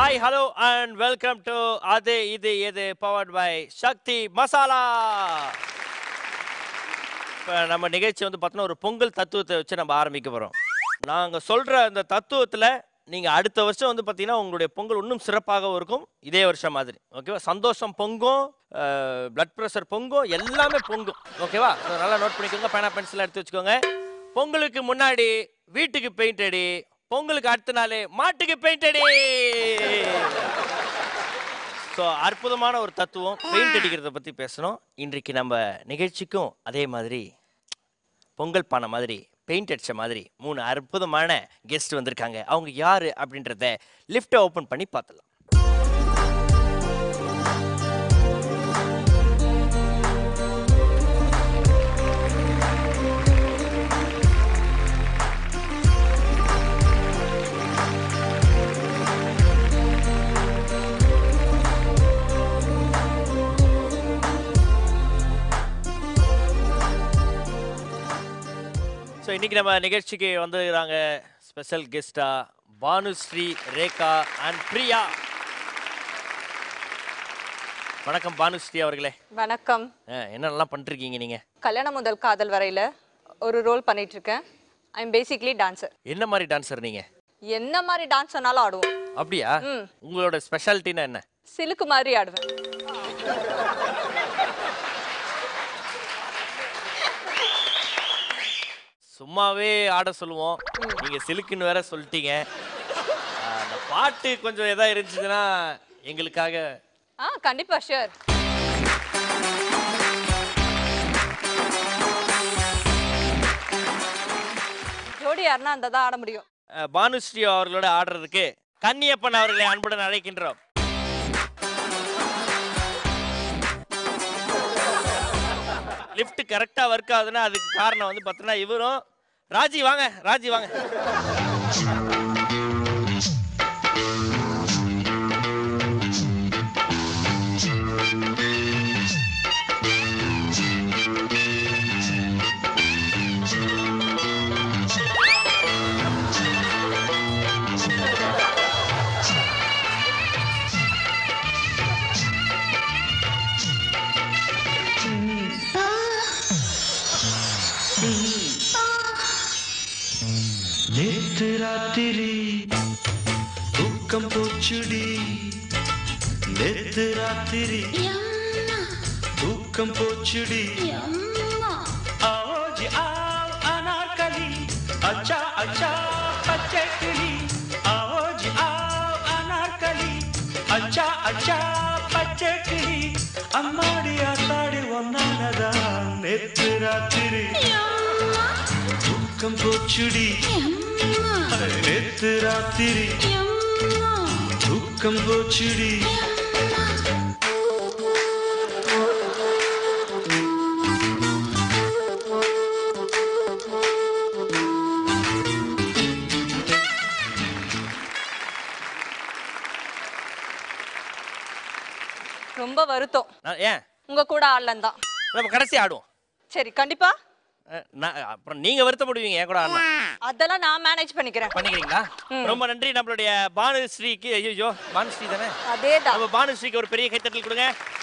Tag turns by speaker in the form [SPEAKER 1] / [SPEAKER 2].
[SPEAKER 1] hi hello and welcome to அது இது இது பவர்ட் பை சக்தி மசாலா இப்போ நம்ம நிகழ்ச்சி வந்து பார்த்தோன்னா ஒரு பொங்கல் தத்துவத்தை வச்சு நம்ம ஆரம்பிக்க போகிறோம் நாங்கள் சொல்கிற அந்த தத்துவத்தில் நீங்கள் அடுத்த வருஷம் வந்து பார்த்தீங்கன்னா உங்களுடைய பொங்கல் இன்னும் சிறப்பாக இருக்கும் இதே வருஷம் மாதிரி ஓகேவா சந்தோஷம் பொங்கும் பிளட் ப்ரெஷர் பொங்கும் எல்லாமே பொங்கும் ஓகேவா So, நல்லா நோட் பண்ணிக்கோங்க பேனா பென்சில் எடுத்து வச்சுக்கோங்க பொங்கலுக்கு முன்னாடி வீட்டுக்கு பெயிண்ட் அடி பொங்கலுக்கு அடுத்த நாள் மாட்டுக்கு பெயிண்ட் அடி ஸோ அற்புதமான ஒரு தத்துவம் பெயிண்ட் அடிக்கிறத பற்றி பேசணும் இன்றைக்கு நம்ம நிகழ்ச்சிக்கும் அதே மாதிரி பொங்கல் பானை மாதிரி பெயிண்ட் அடிச்ச மாதிரி மூணு அற்புதமான கெஸ்ட் வந்திருக்காங்க அவங்க யாரு அப்படின்றத லிஃப்ட்டை ஓப்பன் பண்ணி பார்த்துலாம் ஸோ இன்னைக்கு நம்ம நிகழ்ச்சிக்கு வந்துருக்காங்க ஸ்பெஷல் கெஸ்டா பானுஸ்ரீ ரேகா அண்ட் பிரியா வணக்கம் பானுஸ்ரீ அவர்களே
[SPEAKER 2] வணக்கம்
[SPEAKER 1] அஹ், என்னென்னலாம் பண்ணிருக்கீங்க நீங்க
[SPEAKER 2] கல்யாணம் முதல் காதல் வரையில ஒரு ரோல் பண்ணிட்டு இருக்கேன் ஐ எம் பேசிக்லி டான்சர்
[SPEAKER 1] என்ன மாதிரி டான்சர் நீங்க
[SPEAKER 2] என்ன மாதிரி டான்ஸ் வேணாலும் ஆடுவோம்
[SPEAKER 1] அப்படியா உங்களோட ஸ்பெஷாலிட்டினா என்ன
[SPEAKER 2] சிலுக்கு மாதிரி ஆடுவேன்
[SPEAKER 1] சும்மாவே ஆட சொல்லுவோம் நீங்க சிலுக்குன்னு வேற சொல்லிட்டீங்க அஹ், அந்த பாட்டு கொஞ்சம் எதா இருந்துச்சுன்னா எங்களுக்காக
[SPEAKER 2] ஆ கண்டிப்பா ஷியர் ஜோடி யாருன்னா அந்த தான் ஆட முடியும்
[SPEAKER 1] அஹ், பானுஸ்ரீ அவர்களோட ஆடுறதுக்கு கன்னியப்பன் அவர்களை அன்புடன் அழைக்கின்றோம் லிஃப்ட் கரெக்டா ஒர்க் ஆகுதுன்னா அதுக்கு காரணம் வந்து பார்த்தீங்கன்னா இவரும் ராஜி வாங்க ராஜி வாங்க
[SPEAKER 3] நேத்து ராத்திரி தூக்கம் போச்சுடி நேத்து ராத்திரி தூக்கம் போச்சுடி ஆஜி ஆவ் அனார்கலி அச்சா அச்சா பச்சை கிளி ஆஜி ஆவ் அனார்கலி அச்சா அச்சா பச்சை கிளி அம்மாடி ஆத்தாடி ஒன்னானதான் நேத்து ராத்திரி தூக்கம் போச்சுடி நேத்து ராத்திரி தூக்கம் போச்சுடி
[SPEAKER 2] ரொம்ப வருத்தம்
[SPEAKER 1] நான் ஏன்
[SPEAKER 2] உங்க கூட ஆடலன்னு தான்
[SPEAKER 1] நம்ம கடைசி ஆடுவோம்
[SPEAKER 2] சரி கண்டிப்பா
[SPEAKER 1] அஹ், நான் அப்புறம் நீங்க வருத்தப்படுவீங்க என் கூட ஆடலாம்
[SPEAKER 2] அதெல்லாம் நான் மேனேஜ் பண்ணிக்கிறேன்
[SPEAKER 1] பண்ணிக்கிறீங்களா ரொம்ப நன்றி நம்மளுடைய பானுஸ்ரீக்கு ஐயோ பானுஸ்ரீ தானே
[SPEAKER 2] அதே தான்
[SPEAKER 1] நம்ம பானுஸ்ரீக்கு ஒரு பெரிய கைத்தட்டல் கொடுங்க